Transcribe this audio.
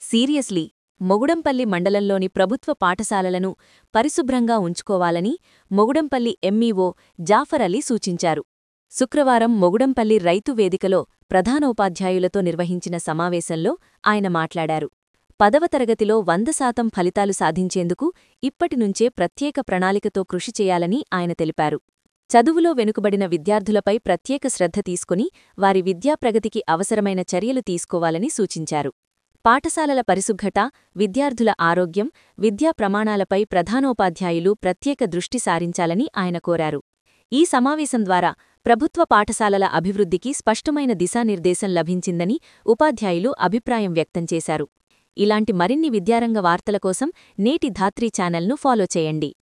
seriously Mogudampally మండలంలోని ప్రభుత్వ పాఠశాలలను పరిశుభ్రంగా ఉంచుకోవాలని మొగుడంపల్లి ఎంఈఓ జాఫర్ అలీ సూచించారు శుక్రవారం మొగుడంపల్లి రైతు వేదికలో ప్రధానోపాధ్యాయులతో నిర్వహించిన సమావేశంలో ఆయన మాట్లాడారు పదవ తరగతిలో వంద శాతం ఫలితాలు సాధించేందుకు ఇప్పటినుంచే ప్రత్యేక ప్రణాళికతో కృషి చేయాలని ఆయన తెలిపారు చదువులో వెనుకబడిన విద్యార్థులపై ప్రత్యేక శ్రద్ధ తీసుకుని వారి విద్యాప్రగతికి అవసరమైన చర్యలు తీసుకోవాలని సూచించారు పాఠశాలల పరిశుభ్రత విద్యార్థుల ఆరోగ్యం విద్యా ప్రమాణాలపై ప్రధానోపాధ్యాయులు ప్రత్యేక దృష్టి సారించాలని ఆయన కోరారు ఈ సమావేశం ద్వారా ప్రభుత్వ పాఠశాలల అభివృద్ధికి స్పష్టమైన దిశానిర్దేశం లభించిందని ఉపాధ్యాయులు అభిప్రాయం వ్యక్తం చేశారు ఇలాంటి మరిన్ని విద్యారంగ వార్తల కోసం నేటి ధాత్రీ ఛానల్ను ఫాలో చేయండి